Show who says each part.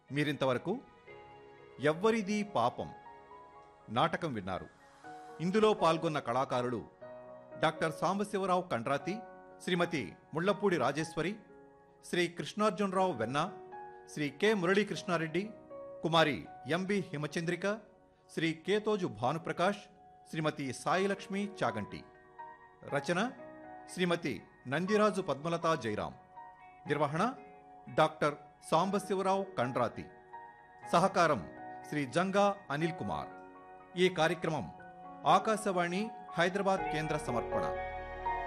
Speaker 1: మీరింతవరకు ఎవ్వరిది పాపం నాటకం విన్నారు ఇందులో పాల్గొన్న కళాకారులు doctor Sambasivarao Kandrati Shrimati Mullapudi Rajeshwari Shri Krishnarjunarao Venna Shri K Muralikrishnareddy Kumari MB Himachandrika Shri Ketoju Bhanuprakash Shrimati Sailakshmi Chaganti రచన శ్రీమతి నందిరాజు పద్మలతా జైరాం నిర్వహణ డాక్టర్ సాంబశివరావు కండ్రాతి సహకారం శ్రీ జంగా అనిల్ కుమార్ ఈ కార్యక్రమం ఆకాశవాణి హైదరాబాద్ కేంద్ర సమర్పణ